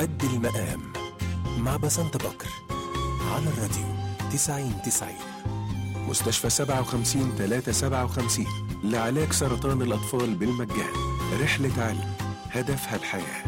قد المقام مع بسنت بكر على الراديو 90 90 مستشفى 57 357 لعلاج سرطان الأطفال بالمجان رحلة علم هدفها الحياه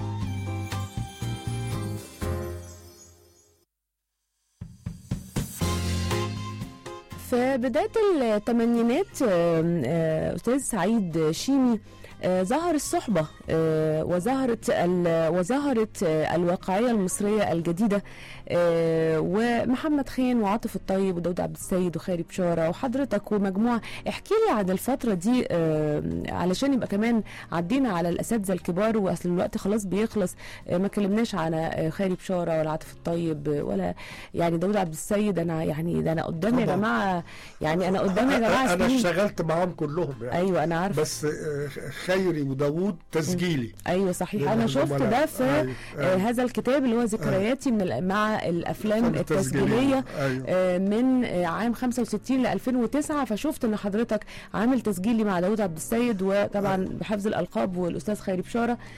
في بداية الثمانينات آه، آه، أستاذ سعيد شيمي آه، ظهر الصحبة آه، وظهرت ال- وظهرت آه، الواقعية المصرية الجديدة آه، ومحمد خان وعاطف الطيب وداود عبد السيد وخيري بشارة وحضرتك ومجموعة احكي لي عن الفترة دي آه، علشان يبقى كمان عدينا على الأساتذة الكبار وأصل الوقت خلاص بيخلص آه، ما كلمناش على آه، خيري بشارة ولا عاطف الطيب آه، ولا يعني داود عبد السيد أنا يعني ده أنا قدامي يا طبعاً. جماعة يعني أنا قدامي يا جماعة انا سنين اشتغلت معاهم كلهم يعني ايوه انا عارفه بس آه، خيري وداوود تسجيلي ايوه صحيح لأن انا هم شفت لا- ده في أيوة، آه أيوة. هذا الكتاب اللي هو ذكرياتي من ال- مع الافلام الأفلام التسجيليه ايوه آه، من آه، عام 65 ل 2009 فشفت ان حضرتك عامل تسجيلي مع داوود عبد السيد وطبعا بحفظ الالقاب والاستاذ خيري بشاره آه،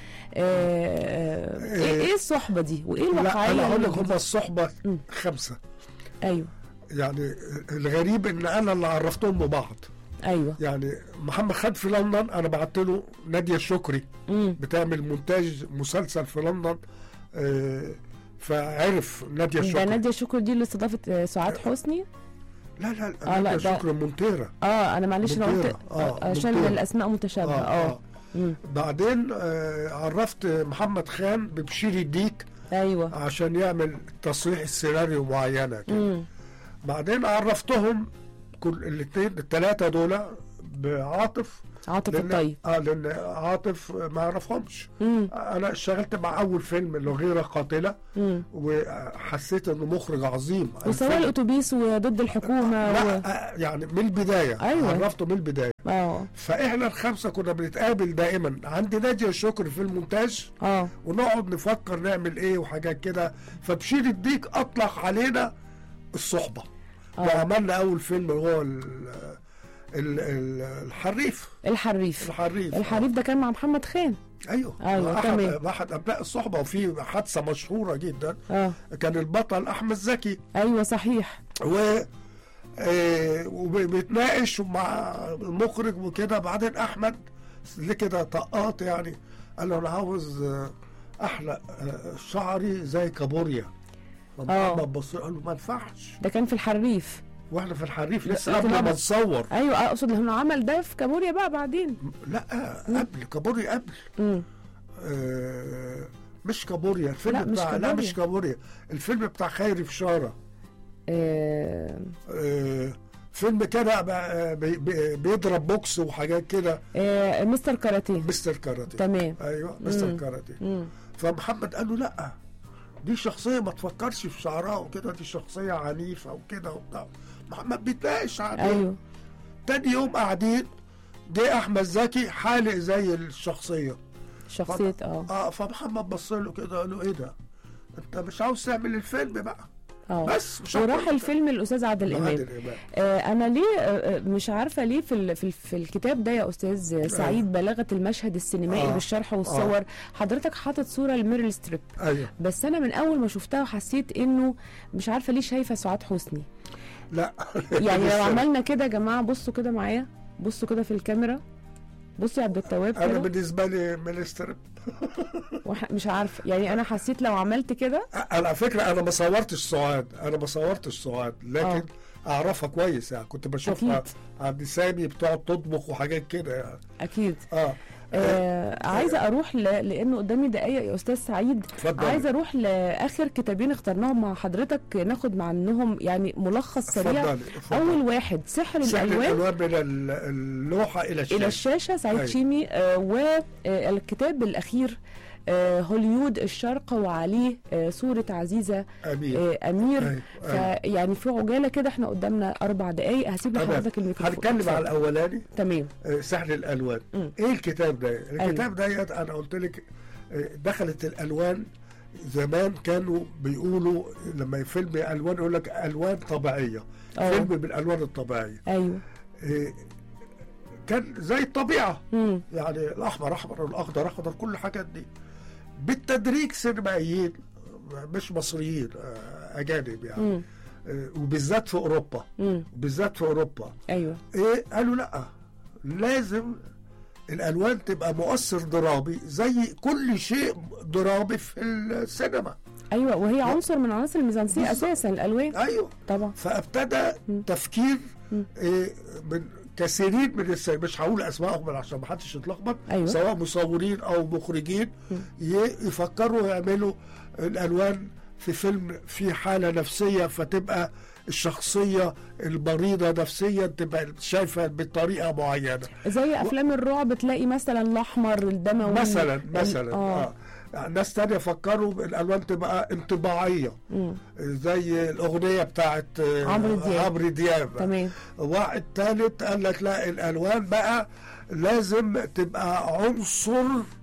آه، ايه إيه الصحبه دي وايه لا الواقعيه انا هقول لك اللي- هم الصحبه مم. خمسه ايوه يعني الغريب ان انا اللي عرفتهم ببعض ايوه يعني محمد خد في لندن انا بعت له ناديه الشكري امم بتعمل مونتاج مسلسل في لندن آه، فعرف ناديه ده الشكري ناديه شكر دي اللي استضافت آه، سعاد حسني لا لا آه، لا، ناديه ده- شكري مونتيرا اه انا معلش انا قلت مونتيرا. آه، آه، عشان مونتيرا. الاسماء متشابهه اه مم. بعدين آه، عرفت محمد خان ببشير الديك ايوه عشان يعمل تصحيح السيناريو معينه كده امم بعدين عرفتهم كل الاثنين الثلاثه دول بعاطف عاطف لأن- الطيب اه لان عاطف ما يعرفهمش امم انا اشتغلت مع اول فيلم اللي هو غير قاتله امم وحسيت انه مخرج عظيم وسواء الفيلم- الاتوبيس وضد الحكومه و... لا آه، يعني من البدايه أيوة. عرفته من البدايه اه فاحنا الخمسه كنا بنتقابل دائما عند ناديه الشكر في المونتاج اه ونقعد نفكر نعمل ايه وحاجات كده فبشير الديك اطلق علينا الصحبه آه. وعملنا اول فيلم هو ال ال ال الحريف الحريف الحريف الحريف ده كان مع محمد خان ايوه أيوة، احد تمام. احد ابناء الصحبه وفي حادثه مشهوره جدا اه كان البطل احمد زكي ايوه صحيح و آه، وبيتناقش مع المخرج وكده بعدين احمد ليه كده طقات يعني قال له انا عاوز آه، احلق آه، شعري زي كابوريا آه. فمحمد بص قال له ما ينفعش ده كان في الحريف واحنا في الحريف لا، لسه لكن قبل هو ما بس- نصور ايوه اقصد انه عمل ده في كابوريا بقى بعدين لا قبل كابوريا قبل امم آه، مش كابوريا الفيلم لا، مش بتاع لا كابوريا. مش كابوريا الفيلم بتاع خيري بشاره آه آه، فيلم كده بقى- بي- بي- بيضرب بوكس وحاجات كده آه مستر كاراتيه مستر كاراتيه تمام ايوه مستر مم. كاراتيه امم فمحمد قال له لا دي شخصيه ما تفكرش في شعرها وكده دي شخصيه عنيفه وكده وبتاع محمد بيتناقش عليه ايوه تاني يوم قاعدين جه احمد زكي حالق زي الشخصيه شخصيه اه اه فمحمد بص له كده قال له ايه ده انت مش عاوز تعمل الفيلم بقى اه بس مش وراح هتقول- الفيلم الاستاذ عادل امام عادل امام آه، انا ليه آه، آه، مش عارفه ليه في ال- في ال- في الكتاب ده يا استاذ سعيد بلغه المشهد السينمائي آه. بالشرح والصور حضرتك حاطط صوره لميريل ستريب ايوه بس انا من اول ما شفتها حسيت انه مش عارفه ليه شايفه سعاد حسني لا يعني لو لسه. عملنا كده يا جماعه بصوا كده معايا بصوا كده في الكاميرا بصوا يا عبد التواب انا كده بالنسبه لي مينستر وح- مش عارفه يعني انا حسيت لو عملت كده على فكره انا ما صورتش سعاد انا ما صورتش سعاد لكن آه. اعرفها كويس يعني كنت بشوفها أكيد. عند سامي بتقعد تطبخ وحاجات كده يعني اكيد اه آه عايزه اروح ل... لانه قدامي دقايق يا استاذ سعيد اتفضل عايزه اروح لاخر كتابين اخترناهم مع حضرتك ناخد عنهم يعني ملخص سريع اتفضلي اتفضلي. اول واحد سحر سحر الالوان الالوان من ال- اللوحه الى الشاشه الى الشاشه سعيد أيوة. شيمي آه والكتاب الاخير آه هوليود الشرق وعليه آه صوره عزيزه امين آه امير أيوة، أيوة. فيعني في عجاله كده احنا قدامنا اربع دقائق هسيب تمام. لحضرتك الميكروفون هنتكلم اتفضل. على الاولاني تمام آه، سحر الالوان مم. ايه الكتاب ده الكتاب ديت انا قلت لك آه، دخلت الالوان زمان كانوا بيقولوا لما فيلم الوان يقول لك الوان طبيعيه أه. فيلم بالالوان الطبيعيه ايوه آه، كان زي الطبيعه مم. يعني الاحمر احمر والاخضر اخضر كل الحاجات دي بالتدريج سينمائيين مش مصريين آه، اجانب يعني مم. آه، وبالذات في اوروبا مم. بالذات في اوروبا ايوه ايه قالوا لا لازم الالوان تبقى مؤثر درامي زي كل شيء درامي في السينما ايوه وهي عنصر من عناصر الميزانسيه بالظبط. اساسا الالوان ايوه طبعا فابتدى مم. تفكير مم. إيه من كثيرين من الس... مش هقول اسمائهم عشان ما حدش يتلخبط أيوة. سواء مصورين او مخرجين ي... يفكروا يعملوا الالوان في فيلم في حاله نفسيه فتبقى الشخصيه المريضه نفسيا تبقى شايفه بطريقه معينه زي افلام الرعب تلاقي مثلا الاحمر الدموي مثلا ال- مثلا اه آه. ناس تانية فكروا الالوان تبقى انطباعيه مم. زي الاغنيه بتاعت آه، عمرو دياب. عمرو دياب تمام واحد تالت قال لك لا الالوان بقى لازم تبقى عنصر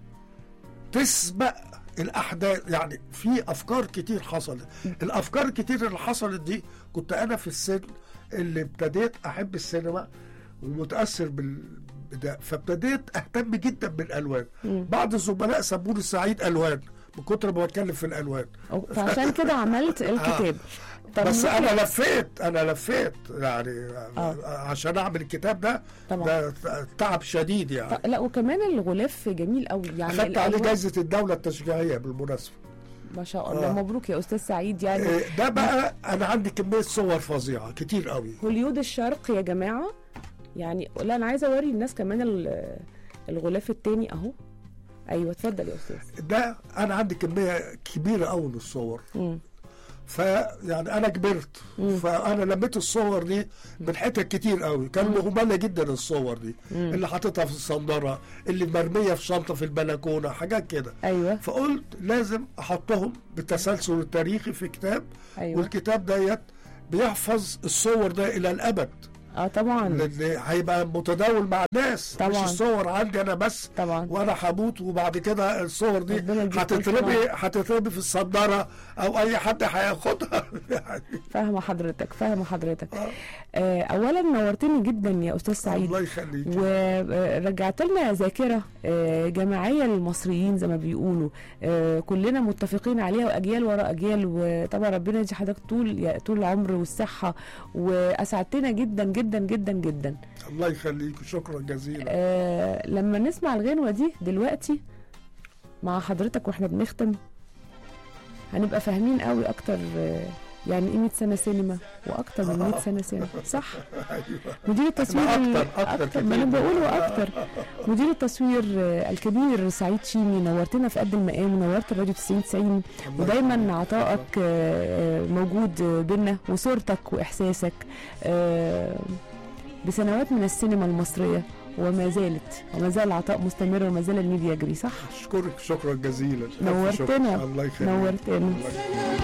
تسبق الاحداث يعني في افكار كتير حصلت الافكار الكتير اللي حصلت دي كنت انا في السن اللي ابتديت احب السينما ومتاثر بال بده فابتديت اهتم جدا بالالوان مم. بعض الزملاء سموني سعيد الوان من كتر ما بتكلم في الالوان أو- فعشان كده عملت الكتاب طب بس ممكن- انا لفيت انا لفيت يعني آه. عشان اعمل الكتاب ده طبعا ده تعب شديد يعني ط- لا وكمان الغلاف جميل قوي يعني اخدت عليه الألوان- جائزه الدوله التشجيعيه بالمناسبه ما شاء الله آه. مبروك يا استاذ سعيد يعني إيه، ده بقى انا عندي كميه صور فظيعه كتير قوي هوليود الشرق يا جماعه يعني لا انا عايزه اوري الناس كمان ال- الغلاف التاني اهو ايوه اتفضل يا استاذ ده انا عندي كميه كبيره قوي من الصور مم. فيعني انا كبرت فانا لميت الصور دي من حتت كتير قوي كان مهمله جدا الصور دي اللي حاططها في الصندره اللي مرميه في شنطه في البلكونه حاجات كده ايوه فقلت لازم احطهم بالتسلسل التاريخي في كتاب ايوه والكتاب ديت بيحفظ الصور ده الى الابد اه طبعا لان هيبقى متداول مع الناس مش طبعاً. الصور عندي انا بس طبعا وانا هموت وبعد كده الصور دي ربنا يديك هتترمي الف هتترمي في الصندره او اي حد هياخدها يعني فاهمه حضرتك فاهمه حضرتك آه. آه اولا نورتني جدا يا استاذ سعيد الله يخليك ورجعت لنا ذاكره آه، جماعيه للمصريين زي ما بيقولوا آه، كلنا متفقين عليها واجيال وراء اجيال وطبعا ربنا يدي حضرتك طول يا- طول العمر والصحه واسعدتنا جدا جدا جدا جدا الله يخليك شكرا جزيلا آه، لما نسمع الغنوه دي دلوقتي مع حضرتك واحنا بنختم هنبقى فاهمين قوي اكتر آه، يعني ايه 100 سنه سينما واكتر من 100 سنه سينما صح ايوه مدير التصوير أكتر- ال- أكتر اكتر ما انا كتير. بقوله اكتر مدير التصوير آه، الكبير سعيد شيمي نورتنا في قد المقام ونورت الراديو 90 90 الله ودايما يخليك. عطائك آه، آه، موجود آه، بينا وصورتك واحساسك آه، بسنوات من السينما المصريه وما زالت وما زال العطاء مستمر وما زال النيل يجري صح اشكرك شكرا جزيلا ألف نورتنا. شكر. الله يخليك نورتنا. الله يخليك.